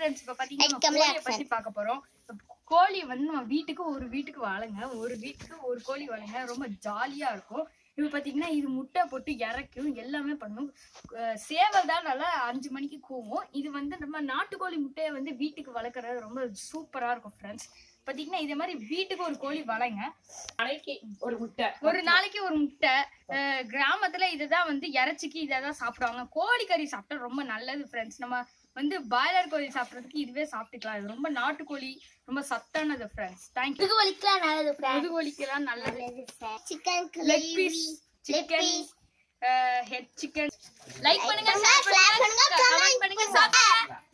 Friends இப்ப பாத்தீங்கன்னா நம்ம Welcome, கோழியை பத்தி பார்க்க போறோம் இப்ப கோழி வந்து நம்ம வீட்டுக்கு ஒரு வீட்டுக்கு வளங்க ஒரு வீட்டுக்கு ஒரு கோழி வளங்க ரொம்ப ஜாலியா இருக்கும் இப்ப பாத்தீங்கன்னா இது முட்டை போட்டு இறக்கும் எல்லாமே பண்ணும் அஹ் சேவல் தான் நல்லா அஞ்சு மணிக்கு கூவும் இது வந்து நம்ம நாட்டுக்கோழி முட்டையை வந்து வீட்டுக்கு வளர்க்கறது ரொம்ப சூப்பரா இருக்கும் ஃப்ரெண்ட்ஸ் பாத்தீங்கன்னா இதே மாதிரி வீட்டுக்கு ஒரு கோழி வளங்க நாளைக்கு ஒரு முட்டை ஒரு நாளைக்கு ஒரு முட்டை அஹ் கிராமத்துல இதுதான் வந்து இறைச்சிக்கு இதை தான் சாப்பிடுவாங்க கோழி கறி சாப்பிட்டா ரொம்ப நல்லது ஃப்ரெண்ட்ஸ் நம்ம வந்து பாய்லர் கோழி சாப்பிட்றதுக்கு இதுவே சாப்பிட்டுக்கலாம் இது ரொம்ப நாட்டுக்கோழி ரொம்ப சத்தானது ஃப்ரெண்ட்ஸ் தேங்க்யூ முதுகு வலிக்கலாம் நல்லது ஃப்ரெண்ட் முதுகோழிக்கெல்லாம் நல்லது சிக்கனுக்கு leg piece chicken head chicken like பண்ணுங்க பண்ணுங்க, share share பண்ணுங்க, comment comment பண்ணுங்க பண்ணுங்க. subscribe